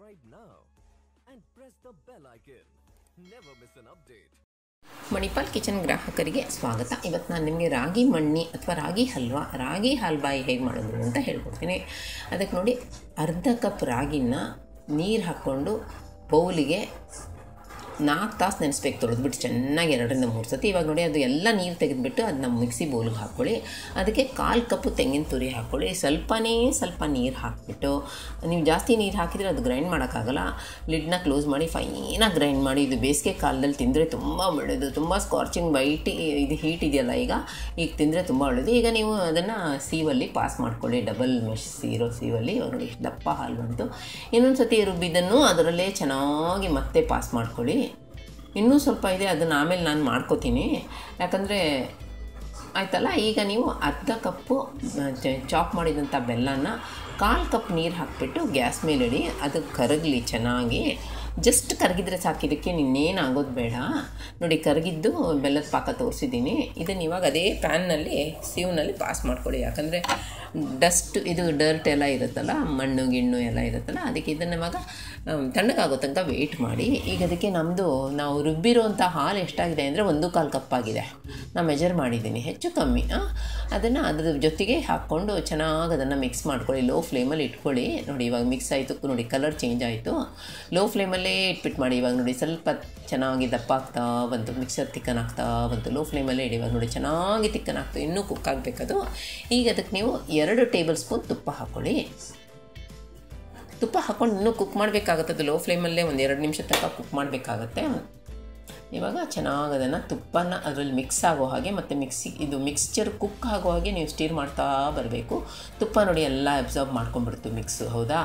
subscribe now and press the bell icon. Never miss an update. Manipal kitchen ಗ್ರಾಹಕರಿಗೆ ಸ್ವಾಗತ ಇವತ್ತು ನಾನು ನಿಮಗೆ ರಾಗಿ ಮಣ್ಣಿ ಅಥವಾ ರಾಗಿ ಹಲ್ವಾ ರಾಗಿ ಹಲ್ವಾಯಿ ಹೇಗೆ ಮಾಡೋದು ಅಂತ ಹೇಳ್ಕೊಡ್ತೀನಿ ಅದಕ್ಕೆ ನೋಡಿ ಅರ್ಧ ಕಪ್ ರಾಗಿನ ನೀರು ಹಾಕ್ಕೊಂಡು ಬೌಲಿಗೆ ನಾಲ್ಕು ತಾಸು ನೆನೆಸ್ಬೇಕು ತೊಳೆದ್ಬಿಟ್ಟು ಚೆನ್ನಾಗಿ ಎರಡರಿಂದ ಮೂರು ಸತಿ ಇವಾಗ ನೋಡಿ ಅದು ಎಲ್ಲ ನೀರು ತೆಗೆದುಬಿಟ್ಟು ಅದನ್ನ ಮಿಕ್ಸಿ ಬೌಲ್ಗೆ ಹಾಕ್ಕೊಳ್ಳಿ ಅದಕ್ಕೆ ಕಾಲು ಕಪ್ಪು ತೆಂಗಿನ ತುರಿ ಹಾಕ್ಕೊಳ್ಳಿ ಸ್ವಲ್ಪನೇ ಸ್ವಲ್ಪ ನೀರು ಹಾಕಿಬಿಟ್ಟು ನೀವು ಜಾಸ್ತಿ ನೀರು ಹಾಕಿದರೆ ಅದು ಗ್ರೈಂಡ್ ಮಾಡೋಕ್ಕಾಗಲ್ಲ ಲಿಡ್ನ ಕ್ಲೋಸ್ ಮಾಡಿ ಫೈನಾಗಿ ಗ್ರೈಂಡ್ ಮಾಡಿ ಇದು ಬೇಸಿಗೆ ಕಾಲದಲ್ಲಿ ತಿಂದರೆ ತುಂಬ ಒಳ್ಳೆಯದು ತುಂಬ ಸ್ಕಾರ್ಚಿಂಗ್ ವೈಟ್ ಇದು ಹೀಟ್ ಇದೆಯಲ್ಲ ಈಗ ಈಗ ತಿಂದರೆ ತುಂಬ ಒಳ್ಳೆಯದು ಈಗ ನೀವು ಅದನ್ನು ಸೀವಲ್ಲಿ ಪಾಸ್ ಮಾಡ್ಕೊಳ್ಳಿ ಡಬಲ್ ಮೆಶ್ ಇರೋ ಸೀವಲ್ಲಿ ಇವಾಗ ನೋಡಿ ಎಷ್ಟು ದಪ್ಪ ಹಾಲು ಬಂತು ಇನ್ನೊಂದು ಸತಿ ರುಬ್ಬಿದ್ದನ್ನು ಅದರಲ್ಲೇ ಚೆನ್ನಾಗಿ ಮತ್ತೆ ಪಾಸ್ ಮಾಡ್ಕೊಳ್ಳಿ ಇನ್ನೂ ಸ್ವಲ್ಪ ಇದೆ ಅದನ್ನು ಆಮೇಲೆ ನಾನು ಮಾಡ್ಕೋತೀನಿ ಯಾಕಂದರೆ ಆಯ್ತಲ್ಲ ಈಗ ನೀವು ಅರ್ಧ ಕಪ್ಪು ಚಾಪ್ ಮಾಡಿದಂಥ ಬೆಲ್ಲನ ಕಾಲು ಕಪ್ ನೀರು ಹಾಕಿಬಿಟ್ಟು ಗ್ಯಾಸ್ ಮೇಲೆ ಇಡಿ ಅದು ಕರಗಲಿ ಚೆನ್ನಾಗಿ ಜಸ್ಟ್ ಕರಗಿದ್ರೆ ಸಾಕು ಇದಕ್ಕೆ ಇನ್ನೇನು ಆಗೋದು ಬೇಡ ನೋಡಿ ಕರಗಿದ್ದು ಬೆಲ್ಲದ ಪಾಕ ತೋರಿಸಿದ್ದೀನಿ ಇದನ್ನು ಇವಾಗ ಅದೇ ಪ್ಯಾನ್ನಲ್ಲಿ ಸೀವ್ನಲ್ಲಿ ಪಾಸ್ ಮಾಡ್ಕೊಳ್ಳಿ ಯಾಕಂದರೆ ಡಸ್ಟ್ ಇದು ಡರ್ಟ್ ಎಲ್ಲ ಇರುತ್ತಲ್ಲ ಮಣ್ಣು ಗಿಣ್ಣು ಎಲ್ಲ ಇರುತ್ತಲ್ಲ ಅದಕ್ಕೆ ಇದನ್ನು ಇವಾಗ ಆಮ್, ತಣ್ಣಗಾಗೋ ತನಕ ವೆಯ್ಟ್ ಮಾಡಿ ಈಗ ಅದಕ್ಕೆ ನಮ್ಮದು ನಾವು ರುಬ್ಬಿರೋಂಥ ಹಾಲು ಎಷ್ಟಾಗಿದೆ ಅಂದರೆ ಒಂದು ಕಾಲು ಕಪ್ಪಾಗಿದೆ ನಾನು ಮೆಜರ್ ಮಾಡಿದ್ದೀನಿ ಹೆಚ್ಚು ಕಮ್ಮಿ ಅದನ್ನು ಅದ್ರ ಜೊತೆಗೆ ಹಾಕ್ಕೊಂಡು ಚೆನ್ನಾಗಿ ಅದನ್ನು ಮಿಕ್ಸ್ ಮಾಡ್ಕೊಳ್ಳಿ ಲೋ ಫ್ಲೇಮಲ್ಲಿ ಇಟ್ಕೊಳ್ಳಿ ನೋಡಿ ಇವಾಗ ಮಿಕ್ಸ್ ಆಯಿತು ನೋಡಿ ಕಲರ್ ಚೇಂಜ್ ಆಯಿತು ಲೋ ಫ್ಲೇಮಲ್ಲೇ ಇಟ್ಬಿಟ್ಟು ಮಾಡಿ ಇವಾಗ ನೋಡಿ ಸ್ವಲ್ಪ ಚೆನ್ನಾಗಿ ದಪ್ಪ ಆಗ್ತಾ ಬಂತು ಮಿಕ್ಸರ್ ತಿಕ್ಕನ್ ಆಗ್ತಾ ಬಂತು ಲೋ ಫ್ಲೇಮಲ್ಲೇ ಇಡಿ ಇವಾಗ ನೋಡಿ ಚೆನ್ನಾಗಿ ತಿಕ್ಕನ್ ಆಗ್ತು ಇನ್ನೂ ಕುಕ್ ಆಗಬೇಕದು ಈಗ ಅದಕ್ಕೆ ನೀವು ಎರಡು ಟೇಬಲ್ ಸ್ಪೂನ್ ತುಪ್ಪ ಹಾಕ್ಕೊಳ್ಳಿ ತುಪ್ಪ ಹಾಕ್ಕೊಂಡು ಇನ್ನೂ ಕುಕ್ ಮಾಡಬೇಕಾಗತ್ತೆ ಅದು ಲೋ ಫ್ಲೇಮಲ್ಲೇ ಒಂದು ಎರಡು ನಿಮಿಷ ತನಕ ಕುಕ್ ಮಾಡಬೇಕಾಗತ್ತೆ ಇವಾಗ ಚೆನ್ನಾಗಿ ಅದನ್ನು ತುಪ್ಪನ ಅದರಲ್ಲಿ ಮಿಕ್ಸ್ ಆಗೋ ಹಾಗೆ ಮತ್ತು ಮಿಕ್ಸಿ ಇದು ಮಿಕ್ಸ್ಚರ್ ಕುಕ್ ಆಗೋ ಹಾಗೆ ನೀವು ಸ್ಟೀರ್ ಮಾಡ್ತಾ ಬರಬೇಕು ತುಪ್ಪ ನೋಡಿ ಎಲ್ಲ ಅಬ್ಸರ್ವ್ ಮಾಡ್ಕೊಂಡ್ಬಿಡ್ತು ಮಿಕ್ಸು ಹೌದಾ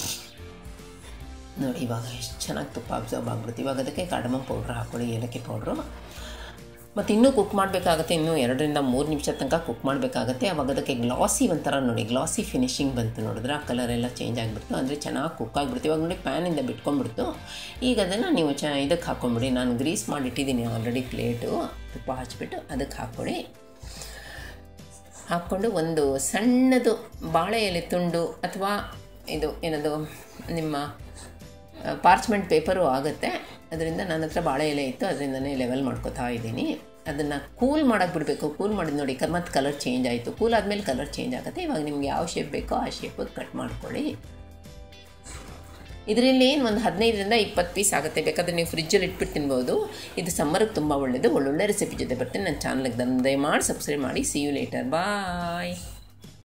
ನೋಡಿ ಇವಾಗ ಎಷ್ಟು ಚೆನ್ನಾಗಿ ತುಪ್ಪ ಅಬ್ಸರ್ವ್ ಆಗ್ಬಿಡುತ್ತೆ ಇವಾಗ ಅದಕ್ಕೆ ಕಡಮ ಪೌಡ್ರ್ ಹಾಕ್ಕೊಳ್ಳಿ ಏಲಕ್ಕಿ ಪೌಡ್ರು ಮತ್ತು ಇನ್ನೂ ಕುಕ್ ಮಾಡಬೇಕಾಗತ್ತೆ ಇನ್ನೂ ಎರಡರಿಂದ ಮೂರು ನಿಮಿಷ ತನಕ ಕುಕ್ ಮಾಡಬೇಕಾಗತ್ತೆ ಅವಾಗ ಅದಕ್ಕೆ ಗ್ಲಾಸಿ ಒಂಥರ ನೋಡಿ ಗ್ಲಾಸಿ ಫಿನಿಶಿಂಗ್ ಬಂತು ನೋಡಿದ್ರೆ ಆ ಕಲರ್ ಎಲ್ಲ ಚೇಂಜ್ ಆಗಿಬಿಡ್ತು ಅಂದರೆ ಚೆನ್ನಾಗಿ ಕುಕ್ ಆಗಿಬಿಡ್ತು ಇವಾಗ ನೋಡಿ ಪ್ಯಾನಿಂದ ಬಿಟ್ಕೊಂಡ್ಬಿಡ್ತು ಈಗ ಅದನ್ನು ನೀವು ಚ ಇದಕ್ಕೆ ಹಾಕ್ಕೊಂಬಿಡಿ ನಾನು ಗ್ರೀಸ್ ಮಾಡಿಟ್ಟಿದ್ದೀನಿ ಆಲ್ರೆಡಿ ಪ್ಲೇಟು ತುಪ್ಪ ಹಚ್ಬಿಟ್ಟು ಅದಕ್ಕೆ ಹಾಕ್ಕೊಳ್ಳಿ ಹಾಕ್ಕೊಂಡು ಒಂದು ಸಣ್ಣದು ಬಾಳೆ ಎಲೆ ತುಂಡು ಅಥವಾ ಇದು ಏನದು ನಿಮ್ಮ ಪಾರ್ಚ್ಮೆಂಟ್ ಪೇಪರು ಆಗುತ್ತೆ ಅದರಿಂದ ನನ್ನ ಹತ್ರ ಬಾಳೆ ಎಲೆ ಇತ್ತು ಅದರಿಂದನೇ ಲೆವೆಲ್ ಮಾಡ್ಕೋತಾ ಇದ್ದೀನಿ ಅದನ್ನು ಕೂಲ್ ಮಾಡೋಕ್ಕೆ ಬಿಡಬೇಕು ಕೂಲ್ ಮಾಡಿದ ನೋಡಿ ಕ ಮತ್ತು ಕಲರ್ ಚೇಂಜ್ ಆಯಿತು ಕೂಲ್ ಆದಮೇಲೆ ಕಲರ್ ಚೇಂಜ್ ಆಗುತ್ತೆ ಇವಾಗ ನಿಮ್ಗೆ ಯಾವ ಶೇಪ್ ಬೇಕೋ ಆ ಶೇಪಿಗೆ ಕಟ್ ಮಾಡ್ಕೊಳ್ಳಿ ಇದರಲ್ಲಿ ಏನು ಒಂದು ಹದಿನೈದರಿಂದ ಇಪ್ಪತ್ತು ಪೀಸ್ ಆಗುತ್ತೆ ಬೇಕಾದರೆ ನೀವು ಫ್ರಿಜ್ಜಲ್ಲಿ ಇಟ್ಬಿಟ್ಟು ತಿನ್ಬೋದು ಇದು ಸಮ್ಮರ್ಗೆ ತುಂಬ ಒಳ್ಳೆಯದು ಒಳ್ಳೊಳ್ಳೆ ರೆಸಿಪಿ ಜೊತೆ ಬರ್ತೀನಿ ನನ್ನ ಚಾನಲ್ಗೆ ದಯಮಾಡಿ ಸಬ್ಸ್ಕ್ರೈಬ್ ಮಾಡಿ ಸಿ ಯು ಲೇಟರ್ ಬಾಯ್